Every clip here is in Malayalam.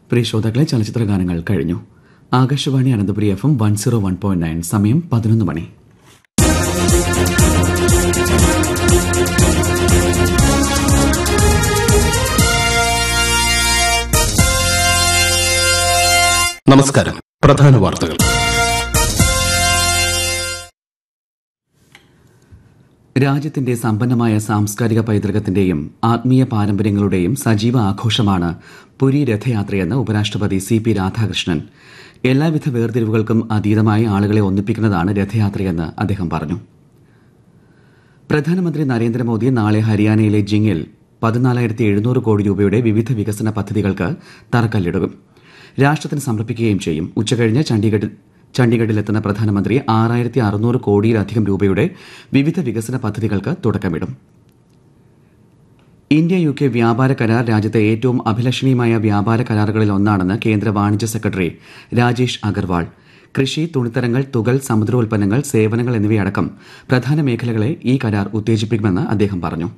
പ്രിയ ശ്രോതാക്കളെ ചലച്ചിത്ര ഗാനങ്ങൾ കഴിഞ്ഞു Akashvani Ananthapuri F M one zero one point nine സമയം പതിനൊന്ന് മണി നമസ്കാരം പ്രധാന വാർത്തകൾ രാജ്യത്തിന്റെ സമ്പന്നമായ സാംസ്കാരിക പൈതൃകത്തിന്റെയും ആത്മീയ പാരമ്പര്യങ്ങളുടെയും സജീവ ആഘോഷമാണ് പുരി രഥയാത്രയെന്ന് ഉപരാഷ്ട്രപതി സി പി രാധാകൃഷ്ണൻ എല്ലാവിധ വേർതിരിവുകൾക്കും അതീതമായി ആളുകളെ ഒന്നിപ്പിക്കുന്നതാണ് രഥയാത്രയെന്ന് അദ്ദേഹം പറഞ്ഞു പ്രധാനമന്ത്രി നരേന്ദ്രമോദി നാളെ ഹരിയാനയിലെ ജിങ്ങിൽ പതിനാലായിരത്തി എഴുന്നൂറ് കോടി രൂപയുടെ വിവിധ വികസന പദ്ധതികൾക്ക് തറക്കല്ലിടും രാഷ്ട്രത്തിന് സമർപ്പിക്കുകയും ചെയ്യും ഉച്ചകഴിഞ്ഞ് ചണ്ഡീഗഡിൽ ചണ്ഡീഗഡിലെത്തുന്ന പ്രധാനമന്ത്രി ആറായിരത്തി അറുന്നൂറ് കോടിയിലധികം രൂപയുടെ വിവിധ വികസന പദ്ധതികൾക്ക് തുടക്കമിടും ഇന്ത്യ യു കെ വ്യാപാര കരാർ രാജ്യത്തെ ഏറ്റവും അഭിലഷണീയമായ വ്യാപാര കരാറുകളിൽ ഒന്നാണെന്ന് കേന്ദ്ര വാണിജ്യ സെക്രട്ടറി രാജേഷ് അഗർവാൾ കൃഷി തുണിത്തരങ്ങൾ തുകൽ സമുദ്രോൽപ്പന്നങ്ങൾ സേവനങ്ങൾ എന്നിവയടക്കം പ്രധാന മേഖലകളെ ഈ കരാർ ഉത്തേജിപ്പിക്കുമെന്ന് അദ്ദേഹം പറഞ്ഞു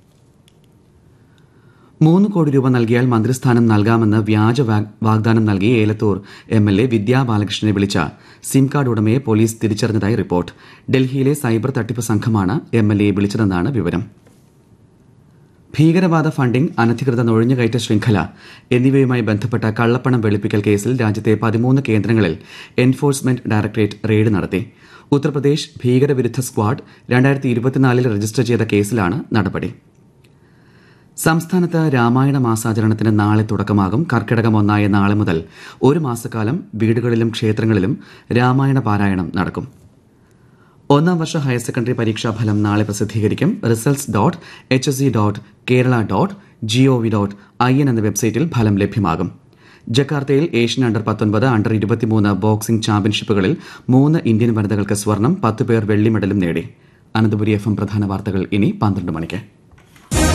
മൂന്ന് കോടി രൂപ നൽകിയാൽ മന്ത്രിസ്ഥാനം നൽകാമെന്ന് വ്യാജ വാഗ്- വാഗ്ദാനം നൽകി Elathur M L A Vidya ബാലകൃഷ്ണനെ വിളിച്ച സിം കാർഡ് ഉടമയെ പോലീസ് തിരിച്ചറിഞ്ഞതായി റിപ്പോർട്ട് ഡൽഹിയിലെ സൈബർ തട്ടിപ്പ് സംഘമാണ് എം എൽ എയെ വിളിച്ചതെന്നാണ് വിവരം ഭീകരവാദ ഫണ്ടിംഗ് അനധികൃത നുഴഞ്ഞുകയറ്റ ശൃംഖല എന്നിവയുമായി ബന്ധപ്പെട്ട കള്ളപ്പണം വെളുപ്പിക്കൽ കേസിൽ രാജ്യത്തെ പതിമൂന്ന് കേന്ദ്രങ്ങളിൽ എൻഫോഴ്സ്മെന്റ് ഡയറക്ടറേറ്റ് റെയ്ഡ് നടത്തി ഉത്തർപ്രദേശ് ഭീകരവിരുദ്ധ സ്ക്വാഡ് രണ്ടായിരത്തി ഇരുപത്തിനാലിൽ രജിസ്റ്റർ ചെയ്ത കേസിലാണ് നടപടി സംസ്ഥാനത്ത് രാമായണ മാസാചരണത്തിന് നാളെ തുടക്കമാകും കർക്കിടകം ഒന്നായ നാളെ മുതൽ ഒരു മാസക്കാലം വീടുകളിലും ക്ഷേത്രങ്ങളിലും രാമായണ പാരായണം നടക്കും ഒന്നാം വർഷ ഹയർ സെക്കൻഡറി പരീക്ഷാ ഫലം നാളെ പ്രസിദ്ധീകരിക്കും results dot H S C dot Kerala dot G O V dot I N എന്ന വെബ്സൈറ്റിൽ ഫലം ലഭ്യമാകും ജക്കാർത്തയിൽ ഏഷ്യൻ അണ്ടർ പത്തൊൻപത് അണ്ടർ ഇരുപത്തിമൂന്ന് ബോക്സിംഗ് ചാമ്പ്യൻഷിപ്പുകളിൽ മൂന്ന് ഇന്ത്യൻ വനിതകൾക്ക് സ്വർണം പത്ത് പേർ വെള്ളി മെഡലും നേടി അനന്തപുരി എഫ് എം പ്രധാന വാർത്തകൾ ഇനി പന്ത്രണ്ട് മണിക്ക്